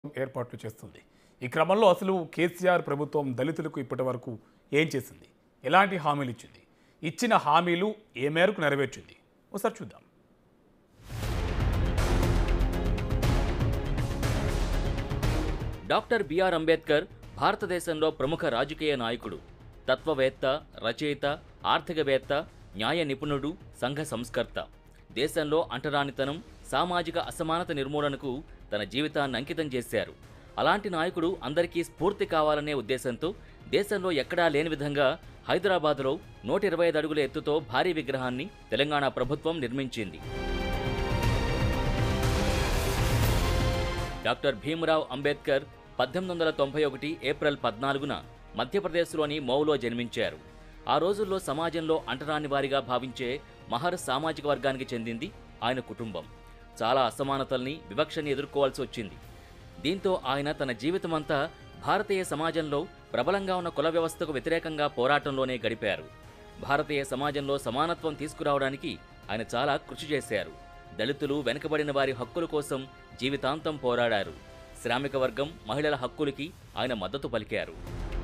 ఏర్పాట్లు చేస్తుంది ఈ క్రమంలో అసలు కేసీఆర్ ప్రభుత్వం దళితులకు ఇప్పటి వరకు ఏం చేసింది ఎలాంటి హామీలు ఇచ్చింది ఇచ్చిన హామీలు ఏ మేరకు నెరవేర్చింది ఒకసారి చూద్దాం డాక్టర్ బిఆర్ అంబేద్కర్ భారతదేశంలో ప్రముఖ రాజకీయ నాయకుడు తత్వవేత్త రచయిత ఆర్థికవేత్త న్యాయ నిపుణుడు సంఘ సంస్కర్త దేశంలో అంటరానితనం సామాజిక అసమానత నిర్మూలనకు తన జీవితాన్ని అంకితం చేశారు అలాంటి నాయకుడు అందరికీ స్ఫూర్తి కావాలనే ఉద్దేశంతో దేశంలో ఎక్కడా లేని విధంగా హైదరాబాదులో నూట ఇరవై ఐదు అడుగుల ఎత్తుతో భారీ విగ్రహాన్ని తెలంగాణ ప్రభుత్వం నిర్మించింది డాక్టర్ భీమరావ్ అంబేద్కర్ పద్దెనిమిది వందల తొంభై ఒకటి ఏప్రిల్ పద్నాలుగున మధ్యప్రదేశ్లోని మౌలో జన్మించారు ఆ రోజుల్లో సమాజంలో అంటరాని వారిగా భావించే మహర్ సామాజిక వర్గానికి చెందింది ఆయన కుటుంబం చాలా అసమానతల్ని వివక్షని ఎదుర్కోవాల్సి వచ్చింది దీంతో ఆయన తన జీవితమంతా భారతీయ సమాజంలో ప్రబలంగా ఉన్న కుల వ్యవస్థకు వ్యతిరేకంగా పోరాటంలోనే గడిపారు భారతీయ సమాజంలో సమానత్వం తీసుకురావడానికి ఆయన చాలా కృషి చేశారు దళితులు వెనుకబడిన వారి హక్కుల కోసం జీవితాంతం పోరాడారు శ్రామిక వర్గం మహిళల హక్కులకి ఆయన మద్దతు పలికారు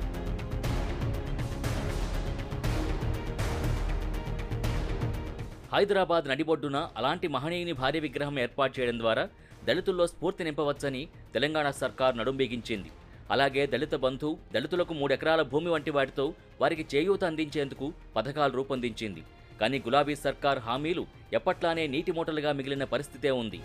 హైదరాబాద్ నడిబొడ్డున అలాంటి మహనీయుని భారీ విగ్రహం ఏర్పాటు చేయడం ద్వారా దళితుల్లో స్ఫూర్తి నింపవచ్చని తెలంగాణ సర్కార్ నడుంబిగించింది అలాగే దళిత బంధు దళితులకు మూడెకరాల భూమి వంటి వాటితో వారికి చేయూత అందించేందుకు పథకాలు రూపొందించింది కానీ గులాబీ సర్కార్ హామీలు ఎప్పట్లానే నీటి మూటలుగా మిగిలిన పరిస్థితే ఉంది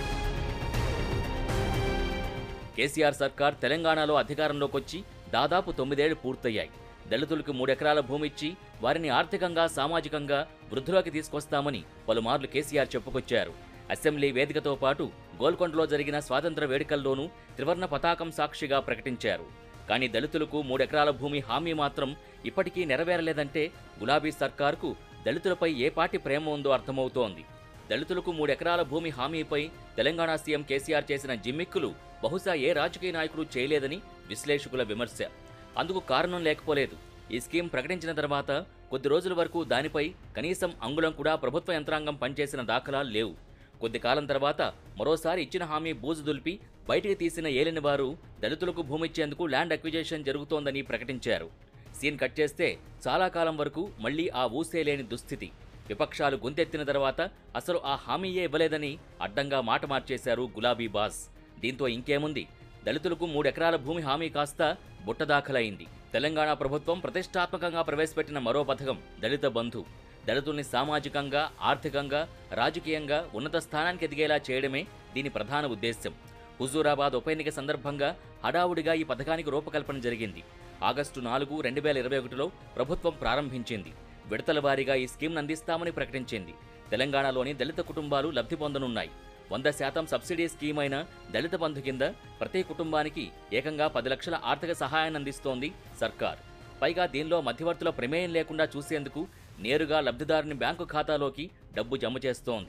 కేసీఆర్ సర్కార్ తెలంగాణలో అధికారంలోకి వచ్చి దాదాపు తొమ్మిదేళ్లు పూర్తయ్యాయి దళితులకు మూడెకరాల భూమి ఇచ్చి వారిని ఆర్థికంగా సామాజికంగా వృద్ధిలోకి తీసుకొస్తామని పలుమార్లు కేసీఆర్ చెప్పుకొచ్చారు అసెంబ్లీ వేదికతో పాటు గోల్కొండలో జరిగిన స్వాతంత్ర వేడుకల్లోనూ త్రివర్ణ పతాకం సాక్షిగా ప్రకటించారు కానీ దళితులకు మూడెకరాల భూమి హామీ మాత్రం ఇప్పటికీ నెరవేరలేదంటే గులాబీ సర్కార్కు దళితులపై ఏ పాటి ప్రేమ ఉందో అర్థమవుతోంది దళితులకు మూడెకరాల భూమి హామీపై తెలంగాణ సీఎం కేసీఆర్ చేసిన జిమ్మిక్కులు బహుశా ఏ రాజకీయ నాయకుడు చేయలేదని విశ్లేషకుల విమర్శ అందుకు కారణం లేకపోలేదు ఈ స్కీమ్ ప్రకటించిన తర్వాత కొద్ది రోజుల వరకు దానిపై కనీసం అంగుళం కూడా ప్రభుత్వ యంత్రాంగం పనిచేసిన దాఖలాలు లేవు కొద్ది కాలం తర్వాత మరోసారి ఇచ్చిన హామీ బూజు దులిపి బయటికి తీసిన ఏలిన వారు దళితులకు భూమి ఇచ్చేందుకు ల్యాండ్ అక్విజేషన్ జరుగుతోందని ప్రకటించారు సీన్ కట్ చేస్తే చాలా కాలం వరకు మళ్లీ ఆ ఊసే లేని దుస్థితి విపక్షాలు గొంతెత్తిన తర్వాత అసలు ఆ హామీయే ఇవ్వలేదని అడ్డంగా మాట మార్చేశారు గులాబీ బాస్ దీంతో ఇంకేముంది దళితులకు మూడెకరాల భూమి హామీ కాస్త బుట్టదాఖలైంది తెలంగాణ ప్రభుత్వం ప్రతిష్టాత్మకంగా ప్రవేశపెట్టిన మరో పథకం దళిత బంధు దళితుల్ని సామాజికంగా ఆర్థికంగా రాజకీయంగా ఉన్నత స్థానానికి ఎదిగేలా చేయడమే దీని ప్రధాన ఉద్దేశ్యం హుజూరాబాద్ ఉప ఎన్నిక సందర్భంగా హడావుడిగా ఈ పథకానికి రూపకల్పన జరిగింది ఆగస్టు నాలుగు రెండు వేల ఇరవై ఒకటిలో ప్రభుత్వం ప్రారంభించింది విడతల వారీగా ఈ స్కీమ్ను అందిస్తామని ప్రకటించింది తెలంగాణలోని దళిత కుటుంబాలు లబ్ధి పొందనున్నాయి వంద శాతం సబ్సిడీ స్కీమ్ అయిన దళిత బంధు కింద ప్రతి కుటుంబానికి ఏకంగా పది లక్షల ఆర్థిక సహాయాన్ని అందిస్తోంది సర్కార్ పైగా దీనిలో మధ్యవర్తుల ప్రమేయం లేకుండా చూసేందుకు నేరుగా లబ్ధిదారుని బ్యాంకు ఖాతాలోకి డబ్బు జమ చేస్తోంది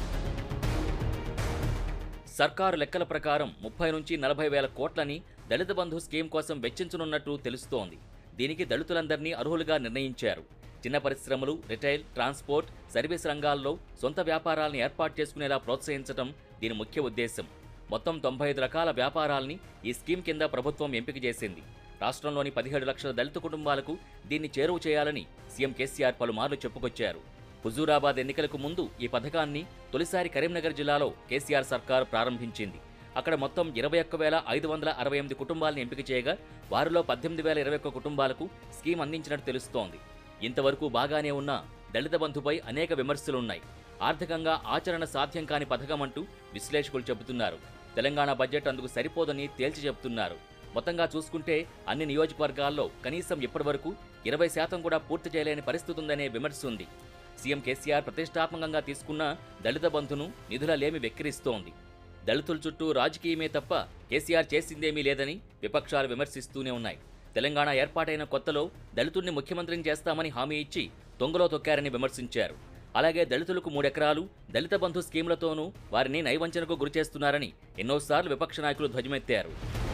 సర్కారు లెక్కల ప్రకారం ముప్పై నుంచి నలభై వేల కోట్లని దళిత బంధు స్కీమ్ కోసం వెచ్చించనున్నట్టు తెలుస్తోంది దీనికి దళితులందరినీ అర్హులుగా నిర్ణయించారు చిన్న పరిశ్రమలు రిటైల్ ట్రాన్స్పోర్ట్ సర్వీస్ రంగాల్లో సొంత వ్యాపారాలను ఏర్పాటు చేసుకునేలా ప్రోత్సహించడం దీని ముఖ్య ఉద్దేశం మొత్తం తొంభై ఐదు రకాల వ్యాపారాల్ని ఈ స్కీమ్ కింద ప్రభుత్వం ఎంపిక చేసింది రాష్ట్రంలోని పదిహేడు లక్షల దళిత కుటుంబాలకు దీన్ని చేరువ చేయాలని సీఎం కేసీఆర్ పలుమార్లు చెప్పుకొచ్చారు హుజూరాబాద్ ఎన్నికలకు ముందు ఈ పథకాన్ని తొలిసారి కరీంనగర్ జిల్లాలో కేసీఆర్ సర్కార్ ప్రారంభించింది అక్కడ మొత్తం ఇరవై ఒక్క వేల ఐదు వందల అరవై ఎనిమిది కుటుంబాలను ఎంపిక చేయగా వారిలో పద్దెనిమిది వేల ఇరవై ఒక్క కుటుంబాలకు స్కీమ్ అందించినట్టు తెలుస్తోంది ఇంతవరకు బాగానే ఉన్న దళిత బంధుపై అనేక విమర్శలున్నాయి ఆర్థికంగా ఆచరణ సాధ్యం కాని పథకం అంటూ విశ్లేషకులు చెబుతున్నారు తెలంగాణ బడ్జెట్ అందుకు సరిపోదని తేల్చి చెబుతున్నారు మొత్తంగా చూసుకుంటే అన్ని నియోజకవర్గాల్లో కనీసం ఇప్పటివరకు ఇరవై శాతం కూడా పూర్తి చేయలేని పరిస్థితి ఉందనే విమర్శ ఉంది సీఎం కేసీఆర్ ప్రతిష్టాత్మకంగా తీసుకున్న దళిత బంధును నిధుల లేమి వెక్కిరిస్తోంది దళితుల చుట్టూ రాజకీయమే తప్ప కేసీఆర్ చేసిందేమీ లేదని విపక్షాలు విమర్శిస్తూనే ఉన్నాయి తెలంగాణ ఏర్పాటైన కొత్తలో దళితుడిని ముఖ్యమంత్రిని చేస్తామని హామీ ఇచ్చి తొంగలో తొక్కారని విమర్శించారు అలాగే దళితులకు మూడెకరాలు దళిత బంధు స్కీములతోనూ వారిని నైవంచనకు గురిచేస్తున్నారని ఎన్నోసార్లు విపక్ష నాయకులు ధ్వజమెత్తారు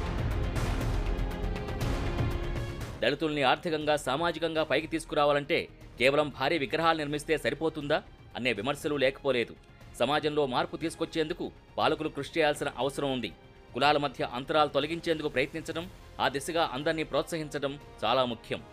దళితుల్ని ఆర్థికంగా సామాజికంగా పైకి తీసుకురావాలంటే కేవలం భారీ విగ్రహాలు నిర్మిస్తే సరిపోతుందా అనే విమర్శలు లేకపోలేదు సమాజంలో మార్పు తీసుకొచ్చేందుకు పాలకులు కృషి చేయాల్సిన అవసరం ఉంది కులాల మధ్య అంతరాలు తొలగించేందుకు ప్రయత్నించడం ఆ దిశగా అందరినీ ప్రోత్సహించడం చాలా ముఖ్యం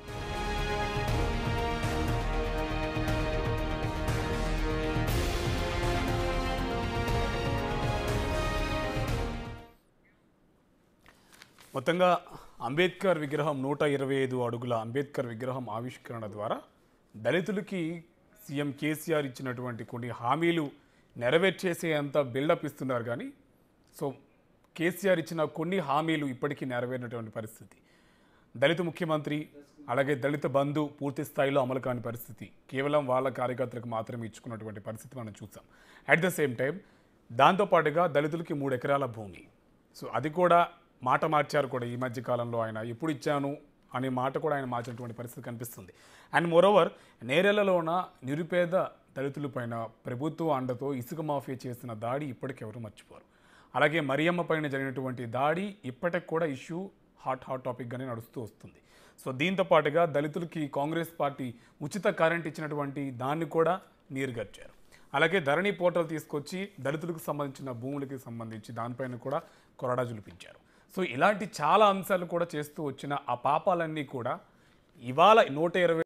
మొత్తంగా అంబేద్కర్ విగ్రహం నూట ఇరవై ఐదు అడుగుల అంబేద్కర్ విగ్రహం ఆవిష్కరణ ద్వారా దళితులకి సీఎం కేసీఆర్ ఇచ్చినటువంటి కొన్ని హామీలు నెరవేర్చేసేంత బిల్డప్ ఇస్తున్నారు కానీ సో కేసీఆర్ ఇచ్చిన కొన్ని హామీలు ఇప్పటికీ నెరవేరినటువంటి పరిస్థితి దళిత ముఖ్యమంత్రి అలాగే దళిత బంధు పూర్తి స్థాయిలో అమలు కాని పరిస్థితి కేవలం వాళ్ళ కార్యకర్తలకు మాత్రమే ఇచ్చుకున్నటువంటి పరిస్థితి మనం చూసాం అట్ ద సేమ్ టైం దాంతోపాటుగా దళితులకి మూడు ఎకరాల భూమి సో అది కూడా మాట మార్చారు కూడా ఈ మధ్య కాలంలో ఆయన ఎప్పుడు ఇచ్చాను అనే మాట కూడా ఆయన మార్చినటువంటి పరిస్థితి కనిపిస్తుంది అండ్ మోరోవర్ నేరెళ్లలోన నిరుపేద దళితులపైన ప్రభుత్వ అండతో ఇసుక మాఫియా చేసిన దాడి ఇప్పటికి ఎవరు మర్చిపోరు అలాగే మరియమ్మ పైన జరిగినటువంటి దాడి ఇప్పటికి కూడా ఇష్యూ హాట్ హాట్ టాపిక్గానే నడుస్తూ వస్తుంది సో దీంతో పాటుగా దళితులకి కాంగ్రెస్ పార్టీ ఉచిత కరెంట్ ఇచ్చినటువంటి దాన్ని కూడా నీరుగచ్చారు అలాగే ధరణి పోర్టల్ తీసుకొచ్చి దళితులకు సంబంధించిన భూములకి సంబంధించి దానిపైన కూడా కొరడా జులిపించారు సో ఇలాంటి చాలా అంశాలు కూడా చేస్తూ వచ్చిన ఆ పాపాలన్నీ కూడా ఇవాళ నూట ఇరవై